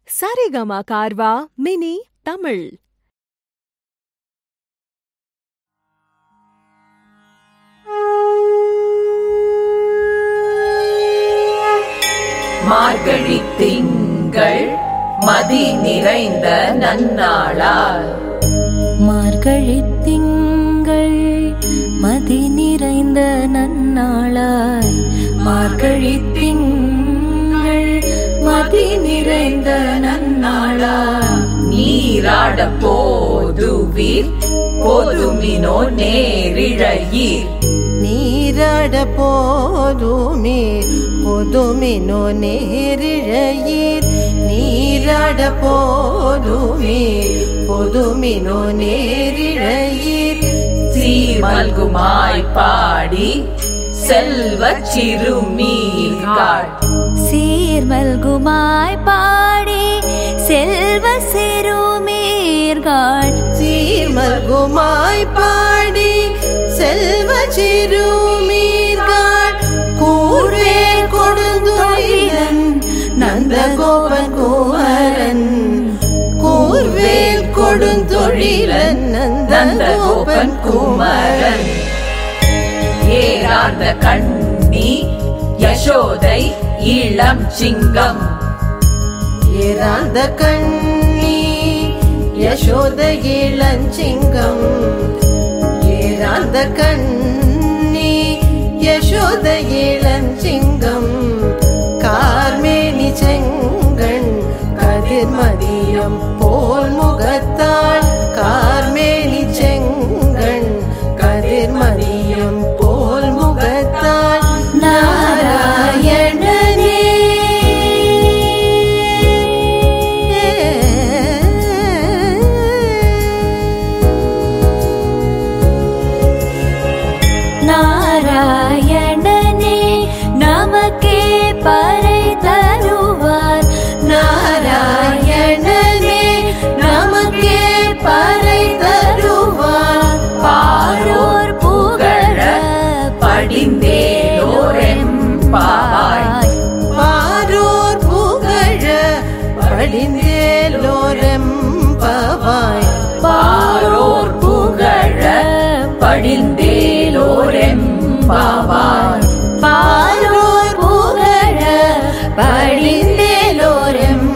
Saregama Carvaan mini Tamil மார்கழி திங்கள் மதி நிறைந்த நன்னாளால் மார்கழி திங்கள் மதி நிறைந்த நன்னாளாய் மார்கழி திங்கள் மதி நிறைந்த நன்னாளாய் நீராட போதுவீர் பொதுமினோ நேரிழையீர் நீராட போதுமே பொதுமினோ நேரிழையீர் நீராட போதுமே பொதுமினோ நேரிழையீர் சீர்மல்குமாய் பாடி செல்வச் சிறுமீர்கள் சீர்மல்குமாய் பாடி செல்வ சிறுமீர்கள் சீர்மல்குமாய் பாடி செல்வ சிறுமீர்கள் கூர்வே கொடுந்தொழிலன் நந்தகோபன் குமரன் கூர்வேல் கொடுந்தொழிலன் நந்தகோபன் குமரன் ஏறார்ந்த கண்ணி யசோதை இளம் சிங்கம் ஏறாந்த கண்ணி யசோத இளஞ்சிங்கம் ஏறாந்த கண்ணி யசோத இளஞ்சிங்கம் கார்மேனி செங்கண் கதிர்மதியம் போல் முகத்தாள் கார்மேனி செங்கண் கதிர்மதியம் போல் முகத்தாள் நாராயணனே நாராயணனே நமக்கே பறை தருவார் நாராயணனே நமக்கே பறை தருவார் பாரோர் புகழ படிந்தேலோரெம்பாவாய் பாரோர் புகழ படிந்தேலோரம் பவாய் பாரோர் புகழ படிந்தேலோரெம்பாவாய் பாரோர் புகழ படிந்தேலோரம்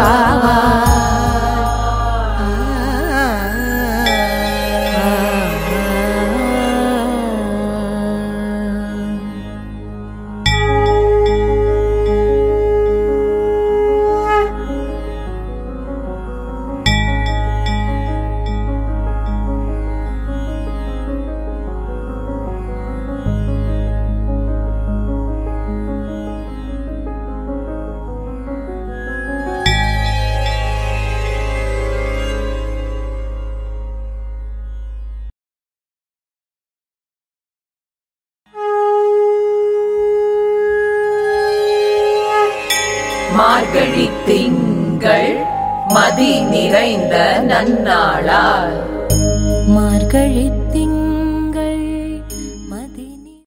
மார்கழி திங்கள் மதி நிறைந்த நன்னாளால் மார்கழி திங்கள்